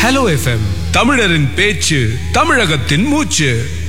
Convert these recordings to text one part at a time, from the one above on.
hello FM தமிழரின் பேச்சு தமிழகத்தின் மூச்சு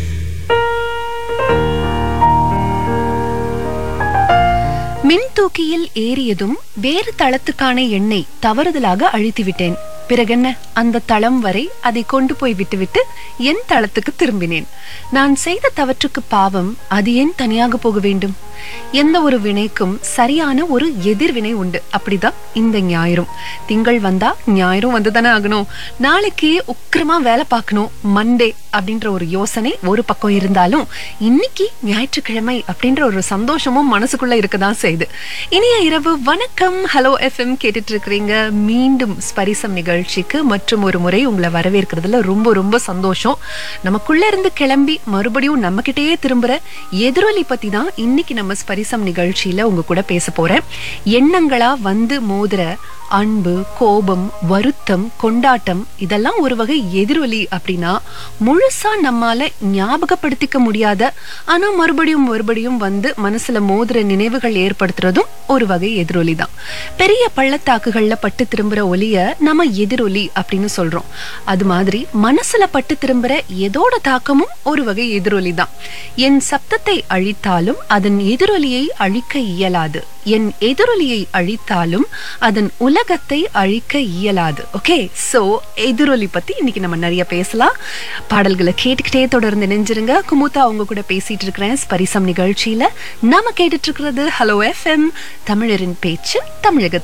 மின்தூக்கியில் ஏறியதும் வேறு தளத்துக்கான எண்ணை தவறுதலாக அழித்துவிட்டேன் பிறகென்ன அந்த தளம் வரை அதை கொண்டு போய் விட்டுவிட்டு என் தளத்துக்கு திரும்பினேன் நான் செய்த தவற்றுக்கு பாவம் அது ஏன் தனியாக போக வேண்டும் எந்த ஒரு வினைக்கும் சரியான ஒரு எதிர்வினை உண்டு அப்படிதான் இந்த ஞாயிறும் திங்கள் வந்தா ஞாயிறும் வந்துதானே ஆகணும் நாளைக்கு உக்கிரமா வேலை பார்க்கணும் மண்டே அப்படின்ற ஒரு யோசனை ஒரு பக்கம் இருந்தாலும் இன்னைக்கு ஞாயிற்றுக்கிழமை அப்படின்ற ஒரு சந்தோஷமும் மனசுக்குள்ள இருக்கதான் செய்யுது இனிய இரவு வணக்கம் ஹலோ எஃப்எம் கேட்டுட்டு இருக்கிறீங்க மீண்டும் ஸ்பரிசம் நிகழ்ச்சிக்கு மற்றும் ஒரு முறை உங்களை வரவேற்கிறதுல ரொம்ப ரொம்ப சந்தோஷம் நமக்குள்ள இருந்து கிளம்பி மறுபடியும் நம்ம கிட்டயே திரும்புற எதிரொலி பத்தி தான் இன்னைக்கு நம்ம ஸ்பரிசம் நிகழ்ச்சியில உங்க கூட பேச போறேன் எண்ணங்களா வந்து மோதுற அன்பு கோபம் வருத்தம் கொண்டாட்டம் இதெல்லாம் ஒரு வகை எதிரொலி அப்படின்னா முழுசா நம்மால ஞாபகப்படுத்திக்க முடியாத ஆனா மறுபடியும் மறுபடியும் வந்து மனசுல மோதுற நினைவுகள் ஏற்படுத்துறதும் ஒரு வகை எதிரொலி தான் பெரிய பள்ளத்தாக்குகள்ல பட்டு திரும்புற ஒலிய நம்ம எதிரொலி அப்படின்னு சொல்றோம் அது மாதிரி மனசுல பட்டு திரும்புற எதோட தாக்கமும் ஒரு வகை எதிரொலி தான் என் சப்தத்தை அழித்தாலும் அதன் எதிரொலியை அழிக்க இயலாது என் எதிரொலியை அழித்தாலும் அதன் உலகத்தை அழிக்க இயலாது ஓகே சோ எதிரொலி பத்தி இன்னைக்கு நம்ம நிறைய பேசலாம் பாடல்களை கேட்டுக்கிட்டே தொடர்ந்து நெஞ்சிருங்க குமுதா அவங்க கூட பேசிட்டு இருக்கிறேன் ஸ்பரிசம் நிகழ்ச்சியில நாம கேட்டுட்டு இருக்கிறது ஹலோ எஃப்எம் தமிழரின் பேச்சு தமிழகத்தின்